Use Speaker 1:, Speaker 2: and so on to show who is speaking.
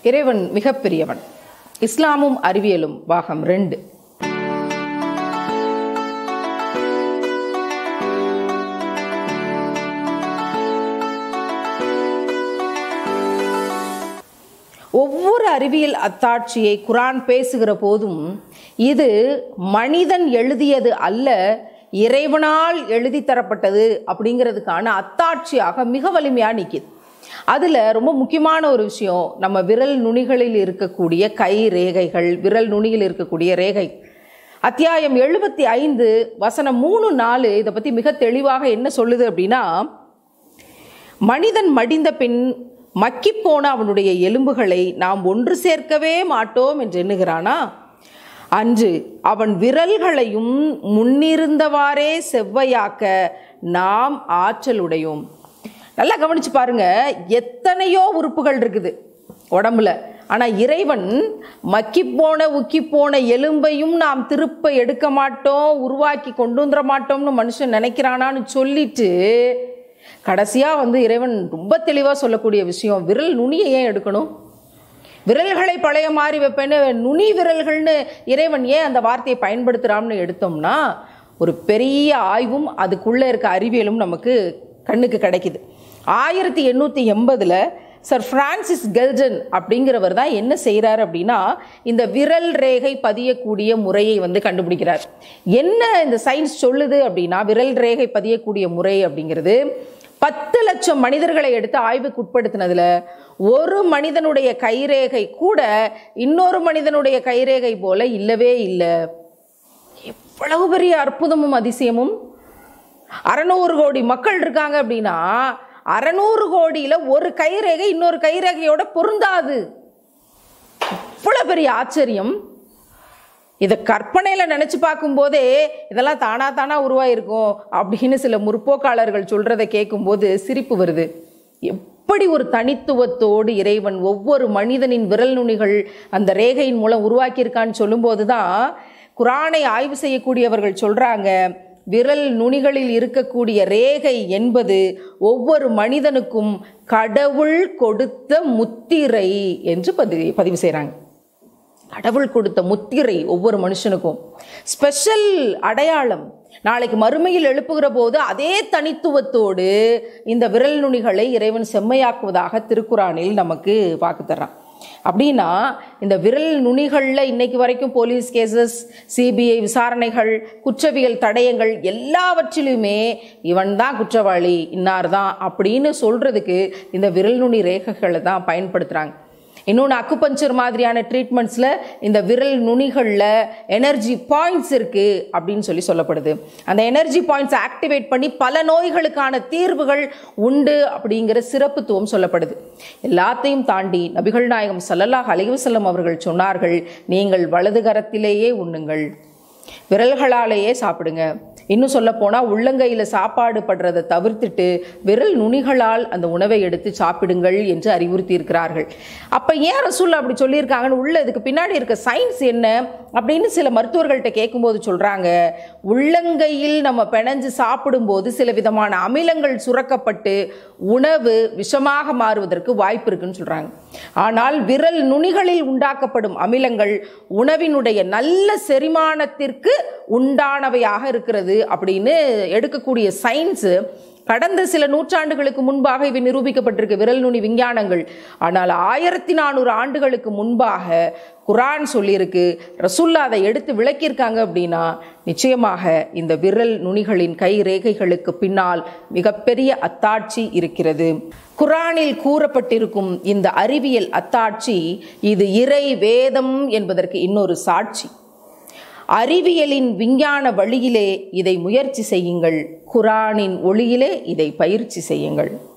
Speaker 1: இறைவன் மிகப்பெரியவன் இஸ்லாமும் அறிவியலும் பாகம் ரெண்டு ஒவ்வொரு அறிவியல் அத்தாட்சியை குரான் பேசுகிற போதும் இது மனிதன் எழுதியது அல்ல இறைவனால் எழுதி தரப்பட்டது அப்படிங்கிறதுக்கான அத்தாட்சியாக மிக வலிமையாக நிற்கிது அதில் ரொம்ப முக்கியமான ஒரு விஷயம் நம்ம விரல் நுனிகளில் இருக்கக்கூடிய கை ரேகைகள் விரல் நுனியில் இருக்கக்கூடிய ரேகை அத்தியாயம் எழுபத்தி ஐந்து வசனம் மூணு நாலு இதை பற்றி மிக தெளிவாக என்ன சொல்லுது அப்படின்னா மனிதன் மடிந்த பின் மக்கிப்போன அவனுடைய எலும்புகளை நாம் ஒன்று சேர்க்கவே மாட்டோம் என்று எண்ணுகிறானா அன்று அவன் விரல்களையும் முன்னிருந்தவாறே செவ்வையாக்க நாம் ஆற்றலுடையோம் நல்லா கவனிச்சு பாருங்க எத்தனையோ உறுப்புகள் இருக்குது உடம்புல ஆனால் இறைவன் மக்கிப்போன உக்கிப்போன எலும்பையும் நாம் திருப்ப எடுக்க மாட்டோம் உருவாக்கி கொண்டு வந்துட மாட்டோம்னு மனுஷன் நினைக்கிறானான்னு சொல்லிட்டு கடைசியாக வந்து இறைவன் ரொம்ப தெளிவாக சொல்லக்கூடிய விஷயம் விரல் நுனியை ஏன் எடுக்கணும் விரல்களை பழைய மாதிரி வைப்பேன்னு நுனி விரல்கள்னு இறைவன் ஏன் அந்த வார்த்தையை பயன்படுத்துகிறான்னு எடுத்தோம்னா ஒரு பெரிய ஆய்வும் அதுக்குள்ளே இருக்க அறிவியலும் நமக்கு கண்ணுக்கு கிடைக்குது ஆயிரத்தி எண்ணூற்றி எண்பதில் சர் ஃப்ரான்சிஸ் கெல்ஜன் அப்படிங்கிறவர் தான் என்ன செய்கிறார் அப்படின்னா இந்த விரல் ரேகை பதியக்கூடிய முறையை வந்து கண்டுபிடிக்கிறார் என்ன இந்த சயின்ஸ் சொல்லுது அப்படின்னா விரல் ரேகை பதியக்கூடிய முறை அப்படிங்கிறது பத்து லட்சம் மனிதர்களை எடுத்து ஆய்வுக்கு உட்படுத்தினதுல ஒரு மனிதனுடைய கைரேகை கூட இன்னொரு மனிதனுடைய கைரேகை போல இல்லவே இல்லை எவ்வளவு பெரிய அற்புதமும் அதிசயமும் அறநூறு கோடி மக்கள் இருக்காங்க அப்படின்னா அறநூறு கோடியில் ஒரு கைரேகை இன்னொரு கைரேகையோட பொருந்தாது இவ்வளோ பெரிய ஆச்சரியம் இதை கற்பனையில் நினச்சி பார்க்கும்போதே இதெல்லாம் தானா தானா உருவாயிருக்கும் அப்படின்னு சில முற்போக்காளர்கள் சொல்கிறத கேட்கும்போது சிரிப்பு வருது எப்படி ஒரு தனித்துவத்தோடு இறைவன் ஒவ்வொரு மனிதனின் விரல் நுனிகள் அந்த ரேகையின் மூலம் உருவாக்கியிருக்கான்னு சொல்லும்போது தான் குரானை ஆய்வு செய்யக்கூடியவர்கள் சொல்கிறாங்க விரல் நுனிகளில் இருக்கக்கூடிய ரேகை என்பது ஒவ்வொரு மனிதனுக்கும் கடவுள் கொடுத்த முத்திரை என்று பதிவு பதிவு செய்கிறாங்க கடவுள் கொடுத்த முத்திரை ஒவ்வொரு மனுஷனுக்கும் ஸ்பெஷல் அடையாளம் நாளைக்கு மறுமையில் எழுப்புகிற போது அதே தனித்துவத்தோடு இந்த விரல் நுனிகளை இறைவன் செம்மையாக்குவதாக திருக்குறானில் நமக்கு பார்க்க தர்றான் அப்படின்னா இந்த விரல் நுனிகளில் இன்னைக்கு வரைக்கும் போலீஸ் கேசஸ் சிபிஐ விசாரணைகள் குற்றவியல் தடயங்கள் எல்லாவற்றிலுமே இவன் தான் குற்றவாளி இன்னார் தான் அப்படின்னு சொல்கிறதுக்கு இந்த விரல் நுனி ரேகைகளை தான் பயன்படுத்துகிறாங்க இன்னொன்று அக்குபஞ்சர் மாதிரியான ட்ரீட்மெண்ட்ஸில் இந்த விரல் நுனிகளில் எனர்ஜி பாயிண்ட்ஸ் இருக்குது அப்படின்னு சொல்லி சொல்லப்படுது அந்த எனர்ஜி பாயிண்ட்ஸ் ஆக்டிவேட் பண்ணி பல நோய்களுக்கான தீர்வுகள் உண்டு அப்படிங்கிற சிறப்புத்துவம் சொல்லப்படுது எல்லாத்தையும் தாண்டி நபிகள் நாயகம் சல்லல்லாஹ் அலைவசல்லம் அவர்கள் சொன்னார்கள் நீங்கள் வலது கரத்திலேயே உண்ணுங்கள் விரல்களாலேயே சாப்பிடுங்க இன்னும் சொல்ல போனால் உள்ளங்கையில் சாப்பாடு படுறதை தவிர்த்துட்டு விரல் நுனிகளால் அந்த உணவை எடுத்து சாப்பிடுங்கள் என்று அறிவுறுத்தி இருக்கிறார்கள் அப்போ ஏன் ரசூல் அப்படி சொல்லியிருக்காங்கன்னு உள்ள இதுக்கு பின்னாடி இருக்க சயின்ஸ் என்ன அப்படின்னு சில மருத்துவர்கள்ட்ட கேட்கும்போது சொல்கிறாங்க உள்ளங்கையில் நம்ம பிணைஞ்சு சாப்பிடும்போது சில விதமான அமிலங்கள் சுரக்கப்பட்டு உணவு விஷமாக மாறுவதற்கு வாய்ப்பு இருக்குன்னு சொல்கிறாங்க ஆனால் விரல் நுனிகளில் உண்டாக்கப்படும் அமிலங்கள் உணவினுடைய நல்ல செரிமானத்திற்கு உண்டானவையாக இருக்கிறது அப்படின்னு எடுக்கக்கூடிய சயின்ஸு கடந்த சில நூற்றாண்டுகளுக்கு முன்பாக இவை நிரூபிக்கப்பட்டிருக்கு விரல் நுனி விஞ்ஞானங்கள் ஆனால் ஆயிரத்தி நானூறு ஆண்டுகளுக்கு முன்பாக குரான் சொல்லியிருக்கு ரசுல்லா அதை எடுத்து விளக்கியிருக்காங்க அப்படின்னா நிச்சயமாக இந்த விரல் நுனிகளின் கை ரேகைகளுக்கு பின்னால் மிகப்பெரிய அத்தாட்சி இருக்கிறது குரானில் கூறப்பட்டிருக்கும் இந்த அறிவியல் அத்தாட்சி இது இறை வேதம் என்பதற்கு இன்னொரு சாட்சி அறிவியலின் விஞ்ஞான வழியிலே இதை முயற்சி செய்யுங்கள் குரானின் ஒளியிலே இதை பயிற்சி செய்யுங்கள்